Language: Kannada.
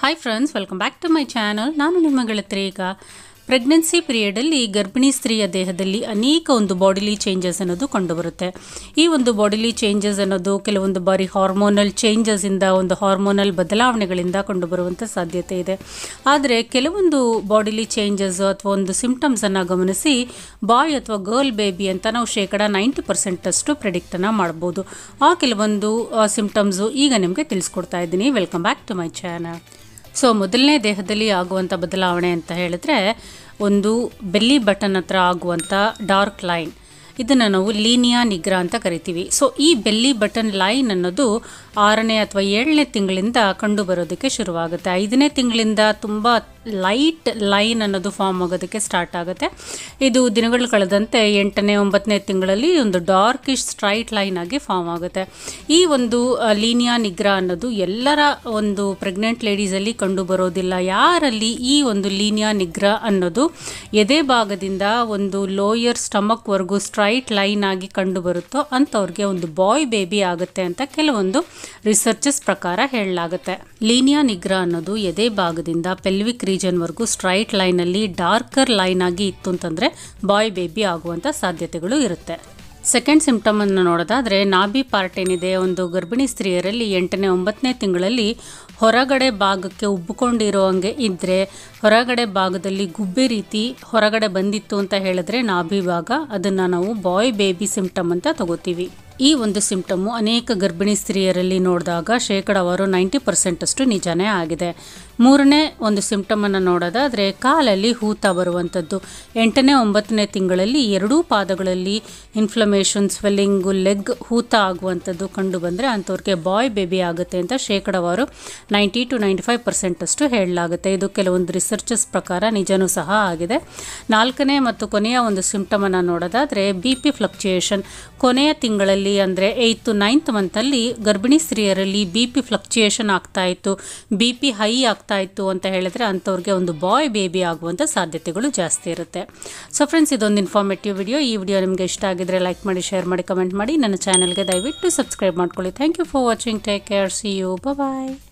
hi friends welcome back to my channel ನಾನು ನಿಮ್ಮ ಗೆಳತಿ ಈಗ ಪ್ರೆಗ್ನೆನ್ಸಿ ಪೀರಿಯಡಲ್ಲಿ ಗರ್ಭಿಣಿ ಸ್ತ್ರೀಯ ದೇಹದಲ್ಲಿ ಅನೇಕ ಒಂದು ಬಾಡಿಲಿ ಚೇಂಜಸ್ ಅನ್ನೋದು ಕಂಡುಬರುತ್ತೆ ಈ ಒಂದು ಬಾಡಿಲಿ ಚೇಂಜಸ್ ಅನ್ನೋದು ಕೆಲವೊಂದು ಬಾರಿ ಹಾರ್ಮೋನಲ್ ಚೇಂಜಸ್ಸಿಂದ ಒಂದು ಹಾರ್ಮೋನಲ್ ಬದಲಾವಣೆಗಳಿಂದ ಕಂಡುಬರುವಂಥ ಸಾಧ್ಯತೆ ಇದೆ ಆದರೆ ಕೆಲವೊಂದು ಬಾಡಿಲಿ ಚೇಂಜಸ್ ಅಥವಾ ಒಂದು ಸಿಂಪ್ಟಮ್ಸನ್ನು ಗಮನಿಸಿ ಬಾಯ್ ಅಥವಾ ಗರ್ಲ್ ಬೇಬಿ ಅಂತ ನಾವು ಶೇಕಡ ನೈಂಟಿ ಪರ್ಸೆಂಟಷ್ಟು ಪ್ರೆಡಿಕ್ಟನ್ನು ಮಾಡ್ಬೋದು ಆ ಕೆಲವೊಂದು ಸಿಂಪ್ಟಮ್ಸು ಈಗ ನಿಮಗೆ ತಿಳಿಸ್ಕೊಡ್ತಾ ಇದ್ದೀನಿ welcome back to my channel so ಮೊದಲನೇ ದೇಹದಲ್ಲಿ ಆಗುವಂಥ ಬದಲಾವಣೆ ಅಂತ ಹೇಳಿದ್ರೆ ಒಂದು ಬೆಲ್ಲಿ ಬಟನ್ ಹತ್ರ ಆಗುವಂಥ ಡಾರ್ಕ್ ಲೈನ್ ಇದನ್ನು ನಾವು ಲೀನಿಯಾ ನಿಗ್ರ ಅಂತ ಕರಿತೀವಿ ಸೊ ಈ ಬೆಲ್ಲಿ ಬಟನ್ ಲೈನ್ ಅನ್ನೋದು ಆರನೇ ಅಥವಾ ಏಳನೇ ತಿಂಗಳಿಂದ ಕಂಡು ಬರೋದಕ್ಕೆ ಶುರುವಾಗುತ್ತೆ ಐದನೇ ತಿಂಗಳಿಂದ ತುಂಬ ಲೈಟ್ ಲೈನ್ ಅನ್ನೋದು ಫಾರ್ಮ್ ಆಗೋದಕ್ಕೆ ಸ್ಟಾರ್ಟ್ ಆಗುತ್ತೆ ಇದು ದಿನಗಳು ಕಳೆದಂತೆ ಎಂಟನೇ ಒಂಬತ್ತನೇ ತಿಂಗಳಲ್ಲಿ ಒಂದು ಡಾರ್ಕಿಶ್ ಸ್ಟ್ರೈಟ್ ಲೈನ್ ಆಗಿ ಫಾರ್ಮ್ ಆಗುತ್ತೆ ಈ ಒಂದು ಲೀನಿಯಾ ನಿಗ್ರ ಅನ್ನೋದು ಎಲ್ಲರ ಒಂದು ಪ್ರೆಗ್ನೆಂಟ್ ಲೇಡೀಸಲ್ಲಿ ಕಂಡು ಬರೋದಿಲ್ಲ ಯಾರಲ್ಲಿ ಈ ಒಂದು ಲೀನಿಯಾ ನಿಗ್ರ ಅನ್ನೋದು ಎದೆ ಭಾಗದಿಂದ ಒಂದು ಲೋಯರ್ ಸ್ಟಮಕ್ವರೆಗೂ ಸ್ಟ್ರೈಟ್ ಲೈನ್ ಆಗಿ ಕಂಡು ಬರುತ್ತೋ ಅಂಥವ್ರಿಗೆ ಒಂದು ಬಾಯ್ ಬೇಬಿ ಆಗುತ್ತೆ ಅಂತ ಕೆಲವೊಂದು ರಿಸರ್ಚಸ್ ಪ್ರಕಾರ ಹೇಳಲಾಗುತ್ತೆ ಲೀನಿಯಾ ನಿಗ್ರ ಅನ್ನೋದು ಎದೆ ಭಾಗದಿಂದ ಪೆಲ್ವಿಕ್ ರೀಜನ್ವರೆಗೂ ಸ್ಟ್ರೈಟ್ ಲೈನಲ್ಲಿ ಡಾರ್ಕರ್ ಲೈನ್ ಆಗಿ ಇತ್ತು ಅಂತಂದರೆ ಬಾಯ್ ಬೇಬಿ ಆಗುವಂಥ ಸಾಧ್ಯತೆಗಳು ಇರುತ್ತೆ ಸೆಕೆಂಡ್ ಸಿಂಪ್ಟಮ್ ಅನ್ನು ನೋಡೋದಾದರೆ ನಾಭಿ ಪಾರ್ಟ್ ಏನಿದೆ ಒಂದು ಗರ್ಭಿಣಿ ಸ್ತ್ರೀಯರಲ್ಲಿ ಎಂಟನೇ ಒಂಬತ್ತನೇ ತಿಂಗಳಲ್ಲಿ ಹೊರಗಡೆ ಭಾಗಕ್ಕೆ ಉಬ್ಬಿಕೊಂಡಿರೋ ಹಂಗೆ ಇದ್ದರೆ ಹೊರಗಡೆ ಭಾಗದಲ್ಲಿ ಗುಬ್ಬೆ ರೀತಿ ಹೊರಗಡೆ ಬಂದಿತ್ತು ಅಂತ ಹೇಳಿದ್ರೆ ನಾಭಿ ಭಾಗ ಅದನ್ನು ನಾವು ಬಾಯ್ ಬೇಬಿ ಸಿಂಪ್ಟಮ್ ಅಂತ ತಗೋತೀವಿ ಈ ಒಂದು ಸಿಂಪ್ಟಮ್ಮು ಅನೇಕ ಗರ್ಭಿಣಿ ಸ್ತ್ರೀಯರಲ್ಲಿ ನೋಡಿದಾಗ ಶೇಕಡವಾರು ನೈಂಟಿ ಪರ್ಸೆಂಟಷ್ಟು ನಿಜಾನೇ ಆಗಿದೆ ಮೂರನೇ ಒಂದು ಸಿಂಪ್ಟಮನ್ನು ನೋಡೋದಾದರೆ ಕಾಲಲ್ಲಿ ಹೂತ ಬರುವಂಥದ್ದು ಎಂಟನೇ ಒಂಬತ್ತನೇ ತಿಂಗಳಲ್ಲಿ ಎರಡೂ ಪಾದಗಳಲ್ಲಿ ಇನ್ಫ್ಲಮೇಷನ್ ಸ್ವೆಲ್ಲಿಂಗು ಲೆಗ್ ಹೂತ ಆಗುವಂಥದ್ದು ಕಂಡು ಬಂದರೆ ಅಂಥವ್ರಿಗೆ ಬಾಯ್ ಬೇಬಿ ಆಗುತ್ತೆ ಅಂತ ಶೇಕಡವಾರು ನೈಂಟಿ ಟು ನೈಂಟಿ ಫೈವ್ ಪರ್ಸೆಂಟಷ್ಟು ಹೇಳಲಾಗುತ್ತೆ ಇದು ಕೆಲವೊಂದು ರಿಸರ್ಚಸ್ ಪ್ರಕಾರ ನಿಜನೂ ಸಹ ಆಗಿದೆ ನಾಲ್ಕನೇ ಮತ್ತು ಕೊನೆಯ ಒಂದು ಸಿಂಪ್ಟಮನ್ನು ನೋಡೋದಾದರೆ ಬಿ ಪಿ ಫ್ಲಕ್ಚುಯೇಷನ್ ಕೊನೆಯ ತಿಂಗಳಲ್ಲಿ ಅಂದರೆ ಏಯ್ತು ನೈನ್ತ್ ಮಂತಲ್ಲಿ ಗರ್ಭಿಣಿ ಸ್ತ್ರೀಯರಲ್ಲಿ ಬಿ ಪಿ ಫ್ಲಕ್ಚುಯೇಷನ್ ಆಗ್ತಾ ಇತ್ತು ಬಿ ಪಿ ಹೈ ಆಗ್ತಾ ಇತ್ತು ಅಂತ ಹೇಳಿದ್ರೆ ಅಂಥವ್ರಿಗೆ ಒಂದು ಬಾಯ್ ಬೇಬಿ ಆಗುವಂಥ ಸಾಧ್ಯತೆಗಳು ಜಾಸ್ತಿ ಇರುತ್ತೆ ಸೊ ಫ್ರೆಂಡ್ಸ್ ಇದೊಂದು ಇನ್ಫಾರ್ಮೇಟಿವ್ ವಿಡಿಯೋ ಈ ವಿಡಿಯೋ ನಿಮಗೆ ಇಷ್ಟ ಆಗಿದ್ರೆ ಲೈಕ್ ಮಾಡಿ ಶೇರ್ ಮಾಡಿ ಕಮೆಂಟ್ ಮಾಡಿ ನನ್ನ ಚಾನಲ್ಗೆ ದಯವಿಟ್ಟು ಸಬ್ಸ್ಕ್ರೈಬ್ ಮಾಡ್ಕೊಳ್ಳಿ thank you for watching take care see you bye